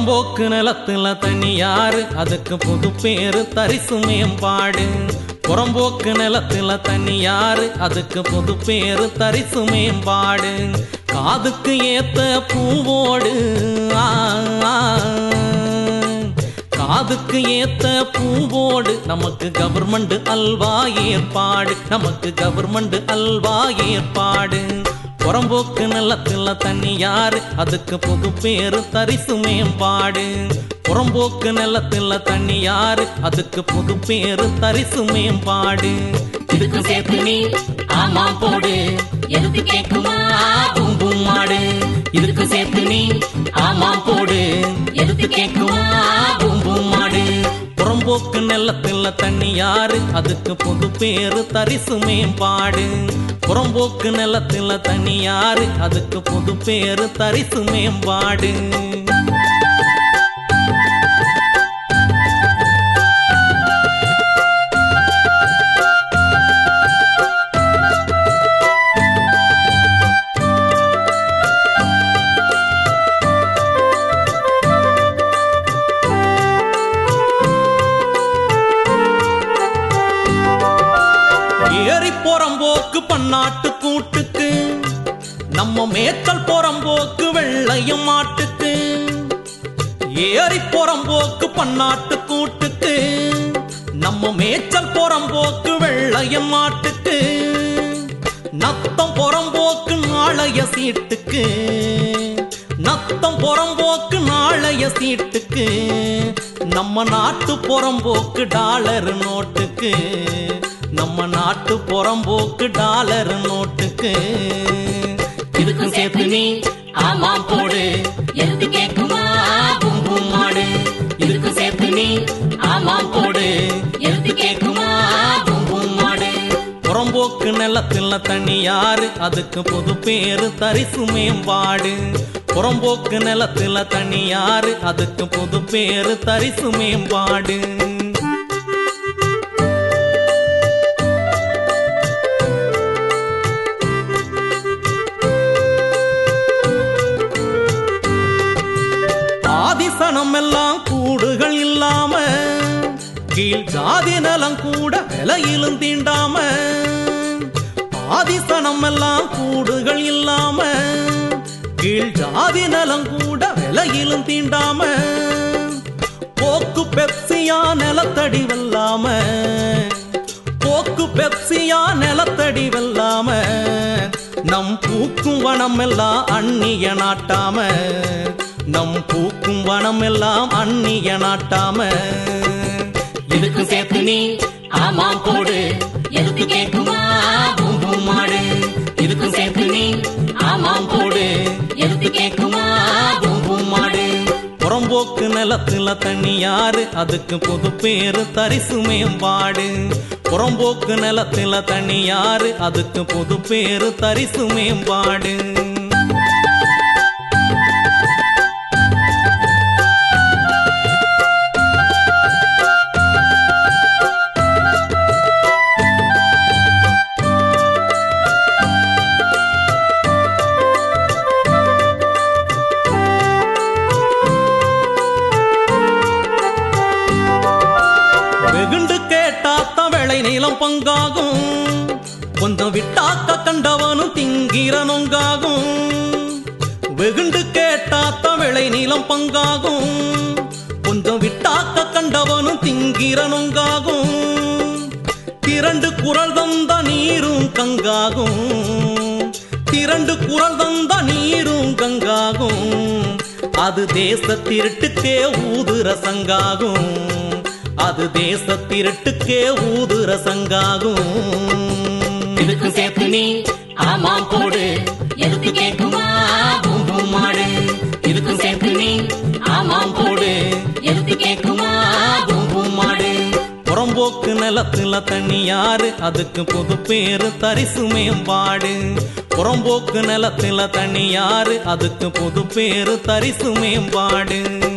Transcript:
புறம்போக்கு நிலத்துல தனியாறு அதுக்கு புது பேரு தரிசு மேம்பாடு புறம்போக்கு நிலத்துல தனியாறு அதுக்கு புது பேரு தரிசு மேம்பாடு காதுக்கு ஏத்த பூவோடு ஆ, ஆ. காதுக்கு ஏத்த பூவோடு நமக்கு கவர்மெண்ட் அல்வா ஏற்பாடு நமக்கு கவர்மெண்ட் அல்வா ஏற்பாடு புறம்போக்கு நிலத்துல தண்ணியாறு அதுக்கு புது பேரு தரிசு மேம்பாடு புறம்போக்கு நிலத்துல தண்ணியாறு அதுக்கு புது பேரு தரிசு மேம்பாடு இதுக்கு சேர்த்து நீ ஆமா போடு எதுக்கு கேக்குமா பூம் பூம் மாடு இதுக்கு சேர்த்து நீ ஆமா போடு எதுக்கு கேக்குமா பூம் பூம் மாடு புறம்போக்கு நிலத்துல தண்ணியாறு அதுக்கு புது பேரு தரிசு மேம்பாடு புறம்போக்கு நிலத்துல தண்ணியாறு அதுக்கு புது பேரு தரிசு மேம்பாடு ஏறி புறம்போக்கு பன்னாட்டு கூட்டுக்கு நம்ம மேய்ச்சல் புறம்போக்கு வெள்ளையும் மாட்டுக்கு ஏறி புறம்போக்கு பன்னாட்டு கூட்டுக்கு நம்ம மேய்ச்சல் புறம்போக்கு வெள்ளையும் மாட்டுக்கு நத்தம் புறம்போக்கு நாளைய சீட்டுக்கு நத்தம் புறம்போக்கு நாளைய சீட்டுக்கு நம்ம நாட்டு புறம்போக்கு டாலர் நோட்டுக்கு நம்ம நாட்டு புறம்போக்கு டாலர் நோட்டுக்கு இதுக்கும் சேர்த்து நீ ஆமா போடு எதுக்கு கேக்குமா பூம் பூம் மாடு இதுக்கும் சேர்த்து நீ ஆமா போடு எதுக்கு கேக்குமா பூம் பூம் மாடு புறம்போக்கு நிலத்துல தனியாறு அதுக்கு புது பேரு தரிசு மேம்பாடு புறம்போக்கு நிலத்துல தனியாறு அதுக்கு புது பேரு தரிசு மேம்பாடு ஆதிசனம் எல்லாம் கூடுகள் இல்லாம கீழ் ஜாதி நலம் கூட விலையிலும் தீண்டாம ஆதிசனம் எல்லாம் கூடுகள் இல்லாம கீழ் ஜாதி நலம் கூட விலையிலும் தீண்டாம போக்கு பெப்சியா நிலத்தடி வெல்லாம போக்கு பெப்சியா நிலத்தடி வெல்லாம நம் பூக்கும் வனம் எல்லாம் அந்நிய நாட்டாம நம் பூக்கும் வனம் எல்லாம் அந்நிய நாட்டாம இதுக்கும் சேர்த்து நீ ஆமா போடு எதுக்கு கேக்குமா பூம் பூம் மாடு இதுக்கும் சேர்த்து நீ ஆமா போடு எதுக்கு கேக்குமா பூம் பூம் மாடு புறம்போக்கு நிலத்துல தண்ணியாறு அதுக்கு புது பேரு தரிசு மேம்பாடு புறம்போக்கு நிலத்துல தண்ணியாறு அதுக்கு புது பேரு தரிசு மேம்பாடு வெகுண்டு கேட்டாத்தான் விளை நீளம் பங்காகும் கொஞ்சம் விட்டாக்க கண்டவனும் திங்கிற நொங்காகும் வெகுண்டு கேட்டாத்தான் விளை நீளம் பங்காகும் கொஞ்சம் விட்டாக்க கண்டவனும் திங்கிற நொங்காகும் திரண்டு குரல் தந்த நீரும் கங்காகும் திரண்டு குரல் தந்த நீரும் கங்காகும் அது தேச திருட்டுக்கே ஊதுர சங்காகும் அது தேச திருட்டுக்கே ஊதுர சங்காகும் இதுக்கும் சேர்த்து நீ ஆமா போடு எதுக்கு கேக்குமா பூம் பூம் மாடு இதுக்கும் சேர்த்து நீ ஆமா போடு எதுக்கு கேக்குமா பூம் பூம் மாடு புறம்போக்கு நிலத்துல தண்ணியாறு அதுக்கு புது பேரு தரிசு மேம்பாடு புறம்போக்கு நிலத்துல தண்ணியாறு அதுக்கு புது பேரு தரிசு மேம்பாடு